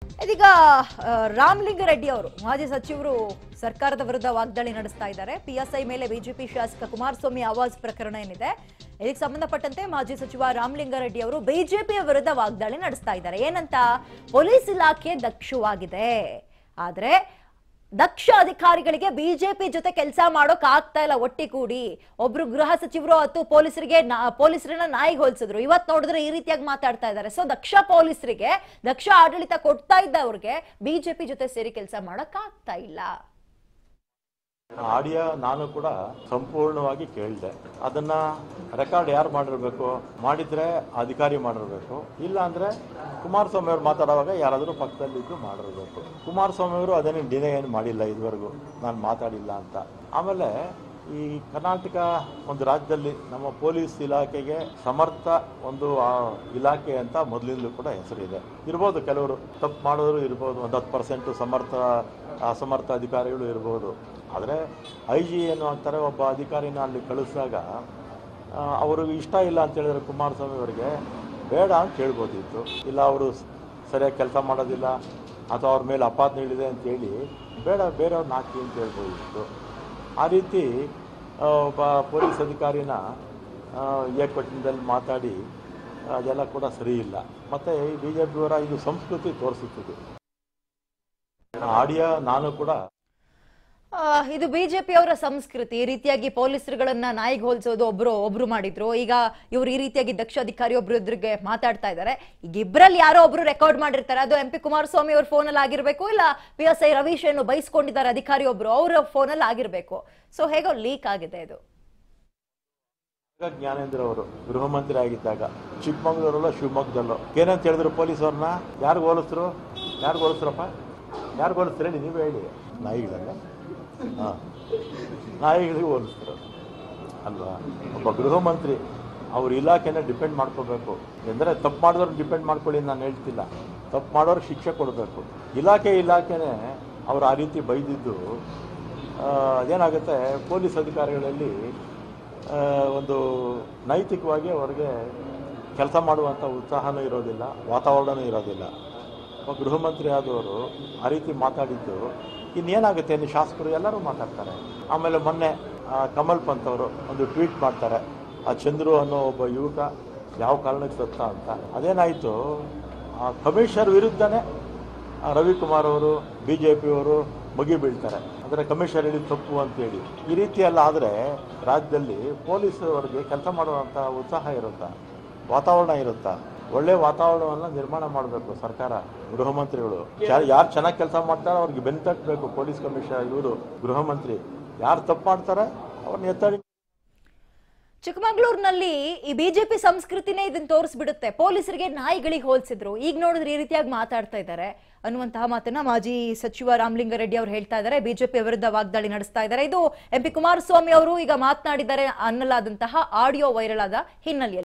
ಇದೀಗ ಆ, ರಾಮಲಿಂಗಾರೆಡ್ಡಿ ಅವರು ಮಾಜಿ ಸಚಿವರು ಸರ್ಕಾರದ ವಿರುದ್ಧ ವಾಗ್ದಾಳಿ ನಡೆಸ್ತಾ ಇದ್ದಾರೆ ಪಿಎಸ್ಐ ಮೇಲೆ ಬಿಜೆಪಿ ಶಾಸಕ ಕುಮಾರಸ್ವಾಮಿ ಆವಾಜ್ ಪ್ರಕರಣ ಏನಿದೆ ಇದಕ್ಕೆ ಸಂಬಂಧಪಟ್ಟಂತೆ ಮಾಜಿ ಸಚಿವ ರಾಮಲಿಂಗಾರೆಡ್ಡಿ ಅವರು ಬಿಜೆಪಿಯ ವಿರುದ್ಧ ವಾಗ್ದಾಳಿ ನಡೆಸ್ತಾ ಇದ್ದಾರೆ ಏನಂತ ಪೊಲೀಸ್ ಇಲಾಖೆ ದಕ್ಷವಾಗಿದೆ ಆದ್ರೆ ದಕ್ಷ ಅಧಿಕಾರಿಗಳಿಗೆ ಬಿಜೆಪಿ ಜೊತೆ ಕೆಲಸ ಮಾಡೋಕ್ ಆಗ್ತಾ ಇಲ್ಲ ಒಟ್ಟಿಗೂಡಿ ಒಬ್ರು ಗೃಹ ಸಚಿವರು ಅಥವಾ ಪೊಲೀಸರಿಗೆ ನಾ- ಪೊಲೀಸರನ್ನ ನಾಯಿಗೆ ಹೋಲಿಸಿದ್ರು ಇವತ್ ನೋಡಿದ್ರೆ ಈ ರೀತಿಯಾಗಿ ಮಾತಾಡ್ತಾ ಇದ್ದಾರೆ ಸೊ ದಕ್ಷ ಪೊಲೀಸರಿಗೆ ದಕ್ಷ ಆಡಳಿತ ಕೊಡ್ತಾ ಇದ್ದವ್ರಿಗೆ ಬಿಜೆಪಿ ಜೊತೆ ಸೇರಿ ಕೆಲಸ ಮಾಡಕ್ ಆಗ್ತಾ ಇಲ್ಲ ಆಡಿಯೋ ನಾನು ಕೂಡ ಸಂಪೂರ್ಣವಾಗಿ ಕೇಳಿದೆ ಅದನ್ನ ರೆಕಾರ್ಡ್ ಯಾರು ಮಾಡಿರ್ಬೇಕು ಮಾಡಿದ್ರೆ ಅಧಿಕಾರಿ ಮಾಡಿರ್ಬೇಕು ಇಲ್ಲ ಅಂದ್ರೆ ಕುಮಾರಸ್ವಾಮಿ ಅವರು ಮಾತಾಡುವಾಗ ಯಾರಾದರೂ ಪಕ್ಕದಲ್ಲಿದ್ದು ಮಾಡಿರ್ಬೇಕು ಕುಮಾರಸ್ವಾಮಿ ಅವರು ಅದನ್ನೇ ಡಿನೇ ಏನು ಮಾಡಿಲ್ಲ ಇದುವರೆಗೂ ನಾನು ಮಾತಾಡಿಲ್ಲ ಅಂತ ಆಮೇಲೆ ಈ ಕರ್ನಾಟಕ ಒಂದು ರಾಜ್ಯದಲ್ಲಿ ನಮ್ಮ ಪೊಲೀಸ್ ಇಲಾಖೆಗೆ ಸಮರ್ಥ ಒಂದು ಆ, ಇಲಾಖೆ ಅಂತ ಮೊದಲಿಂದಲೂ ಕೂಡ ಹೆಸರಿದೆ ಇರ್ಬೋದು ಕೆಲವರು ತಪ್ಪು ಮಾಡೋರು ಇರ್ಬೋದು ಒಂದು ಹತ್ತು ಪರ್ಸೆಂಟು ಸಮರ್ಥ ಅಸಮರ್ಥ ಅಧಿಕಾರಿಗಳು ಇರ್ಬೋದು ಆದರೆ ಐ ಜಿ ಏನು ಅಂತಾರೆ ಒಬ್ಬ ಅಧಿಕಾರಿನ ಅಲ್ಲಿ ಕಳಿಸಿದಾಗ ಅವ್ರಿಗೆ ಇಷ್ಟ ಇಲ್ಲ ಅಂತ ಹೇಳಿದ್ರೆ ಕುಮಾರಸ್ವಾಮಿ ಅವರಿಗೆ ಬೇಡ ಅಂತ ಹೇಳ್ಬೋದಿತ್ತು ಇಲ್ಲ ಅವರು ಸರಿಯಾಗಿ ಕೆಲಸ ಮಾಡೋದಿಲ್ಲ ಅಥವಾ ಅವ್ರ ಮೇಲೆ ಅಪಾದನೆ ಇಳಿದೆ ಅಂತೇಳಿ ಬೇಡ ಬೇರೆಯವ್ರನ್ನ ಹಾಕಿ ಅಂತ ಹೇಳ್ಬೋದಿತ್ತು ಆ ರೀತಿ ಆ, ಒಬ್ಬ ಪೊಲೀಸ್ ಅಧಿಕಾರಿನ ಆ, ಏಕವಚನದಲ್ಲಿ ಮಾತಾಡಿ ಅದೆಲ್ಲ ಕೂಡ ಸರಿ ಇಲ್ಲ ಮತ್ತು ಈ ಬಿ ಜೆ ಪಿಯವರ ಇದು ಸಂಸ್ಕೃತಿ ತೋರಿಸುತ್ತದೆ ಆಡಿಯೋ ನಾನು ಕೂಡ ಆ, ಇದು ಬಿಜೆಪಿ ಅವರ ಸಂಸ್ಕೃತಿ ಈ ರೀತಿಯಾಗಿ ಪೊಲೀಸರುಗಳನ್ನ ನಾಯಿಗೆ ಹೋಲಿಸೋದು ಒಬ್ರು ಒಬ್ರು ಮಾಡಿದ್ರು ಈಗ ಇವ್ರು ಈ ರೀತಿಯಾಗಿ ದಕ್ಷ ಅಧಿಕಾರಿ ಒಬ್ರು ಎದುರಿಗೆ ಮಾತಾಡ್ತಾ ಇದ್ದಾರೆ ಈಗ ಇಬ್ರಲ್ಲಿ ಯಾರೋ ಒಬ್ರು ರೆಕಾರ್ಡ್ ಮಾಡಿರ್ತಾರೆ ಅದು ಎಂ ಪಿ ಕುಮಾರಸ್ವಾಮಿ ಅವ್ರ ಫೋನಲ್ಲಿ ಆಗಿರ್ಬೇಕು ಇಲ್ಲ ಪಿ ಎಸ್ ಐ ರವೀಶ್ ಏನು ಬೈಸ್ಕೊಂಡಿದ್ದಾರೆ ಅಧಿಕಾರಿ ಒಬ್ರು ಅವ್ರ ಫೋನಲ್ಲಿ ಆಗಿರ್ಬೇಕು ಸೊ ಹೇಗೋ ಲೀಕ್ ಆಗಿದೆ ಇದು ಆಗ ಜ್ಞಾನೇಂದ್ರ ಅವರು ಗೃಹ ಮಂತ್ರಿ ಆಗಿದ್ದಾಗ ಚಿಕ್ಕಮಗಳೂರಲ್ಲೋ ಶಿವಮೊಗ್ಗದಲ್ಲೋ ಏನಂತ ಹೇಳಿದ್ರು ಪೊಲೀಸ್ ಅವ್ರನ್ನ ಯಾರು ಹೋಲಿಸ್ರು ಯಾರು ಹೋಲಿಸ್ರಪ್ಪ ಯಾರು ಹೋಲಿಸ್ತಾರೆ ಹೇಳಿ ನೀವೇ ಹೇಳಿ ನಾಯಿಗಳನ್ನ ಹಾಂ ನಾಯಿಗಳಿಗೆ ಹೋಲಿಸ್ತಾರೆ ಅಲ್ವಾ ಒಬ್ಬ ಗೃಹ ಮಂತ್ರಿ ಅವ್ರ ಇಲಾಖೆನ ಡಿಪೆಂಡ್ ಮಾಡ್ಕೋಬೇಕು ಎಂದರೆ ತಪ್ಪು ಮಾಡಿದವ್ರು ಡಿಪೆಂಡ್ ಮಾಡ್ಕೊಳ್ಳಿ ನಾನು ಹೇಳ್ತಿಲ್ಲ ತಪ್ಪು ಮಾಡೋರು ಶಿಕ್ಷೆ ಕೊಡಬೇಕು ಇಲಾಖೆ ಇಲಾಖೆನೇ ಅವ್ರು ಆ ರೀತಿ ಬೈದಿದ್ದು ಆ, ಅದೇನಾಗುತ್ತೆ ಪೊಲೀಸ್ ಅಧಿಕಾರಿಗಳಲ್ಲಿ ಆ, ಒಂದು ನೈತಿಕವಾಗಿ ಅವ್ರಿಗೆ ಕೆಲಸ ಮಾಡುವಂಥ ಉತ್ಸಾಹನೂ ಇರೋದಿಲ್ಲ ವಾತಾವರಣನೂ ಇರೋದಿಲ್ಲ ಒಬ್ಬ ಗೃಹ ಮಂತ್ರಿ ಆದವರು ಆ ರೀತಿ ಮಾತಾಡಿದ್ದು ಇನ್ನೇನಾಗುತ್ತೆ ಇನ್ನು ಶಾಸಕರು ಎಲ್ಲರೂ ಮಾತಾಡ್ತಾರೆ ಆಮೇಲೆ ಮೊನ್ನೆ ಆ, ಕಮಲ್ ಪಂತ್ ಅವರು ಒಂದು ಟ್ವೀಟ್ ಮಾಡ್ತಾರೆ ಆ ಚಂದ್ರು ಅನ್ನೋ ಒಬ್ಬ ಯುವಕ ಯಾವ ಕಾರಣಕ್ಕೆ ಸತ್ತ ಅಂತ ಅದೇನಾಯಿತು ಆ ಕಮಿಷನರ್ ವಿರುದ್ಧನೇ ಆ ರವಿಕುಮಾರ್ ಅವರು ಬಿ ಜೆ ಪಿಯವರು ಮುಗಿ ಬೀಳ್ತಾರೆ ಅಂದರೆ ಕಮಿಷನರ್ ಹೇಳಿದ ತಪ್ಪು ಅಂತೇಳಿ ಈ ರೀತಿ ಎಲ್ಲ ಆದರೆ ರಾಜ್ಯದಲ್ಲಿ ಪೊಲೀಸವರಿಗೆ ಕೆಲಸ ಮಾಡುವಂಥ ಉತ್ಸಾಹ ಇರುತ್ತಾ ವಾತಾವರಣ ಇರುತ್ತಾ ಒಳ್ಳೆ ವಾತಾವರಣವನ್ನು ನಿರ್ಮಾಣ ಮಾಡಬೇಕು ಸರ್ಕಾರ ಗೃಹ ಮಂತ್ರಿಗಳು ಯಾರು ಚೆನ್ನಾಗಿ ಕೆಲಸ ಮಾಡ್ತಾರೋ ಅವ್ರಿಗೆ ಬೆನ್ತಟ್ಟಬೇಕು ಪೊಲೀಸ್ ಕಮಿಷನರ್ ಇವರು ಗೃಹ ಮಂತ್ರಿ ಯಾರು ತಪ್ಪು ಮಾಡ್ತಾರೆ ಅವ್ರನ್ನ ಎತ್ತಾಡಿ ಚಿಕ್ಕಮಗಳೂರಿನಲ್ಲಿ ಈ ಬಿಜೆಪಿ ಸಂಸ್ಕೃತಿನೇ ಇದನ್ನ ತೋರಿಸ್ಬಿಡುತ್ತೆ ಪೊಲೀಸರಿಗೆ ನಾಯಿಗಳಿಗೆ ಹೋಲಿಸಿದ್ರು ಈಗ ನೋಡಿದ್ರೆ ಈ ರೀತಿಯಾಗಿ ಮಾತಾಡ್ತಾ ಇದ್ದಾರೆ ಅನ್ನುವಂತಹ ಮಾತನ್ನ ಮಾಜಿ ಸಚಿವ ರಾಮಲಿಂಗಾರೆಡ್ಡಿ ಅವರು ಹೇಳ್ತಾ ಇದ್ದಾರೆ ಬಿಜೆಪಿ ವಿರುದ್ಧ ವಾಗ್ದಾಳಿ ನಡೆಸ್ತಾ ಇದ್ದಾರೆ ಇದು ಎಂ ಪಿ ಕುಮಾರಸ್ವಾಮಿ ಅವರು ಈಗ ಮಾತನಾಡಿದ್ದಾರೆ ಅನ್ನಲಾದಂತಹ ಆಡಿಯೋ ವೈರಲ್ ಆದ ಹಿನ್ನೆಲೆಯಲ್ಲಿ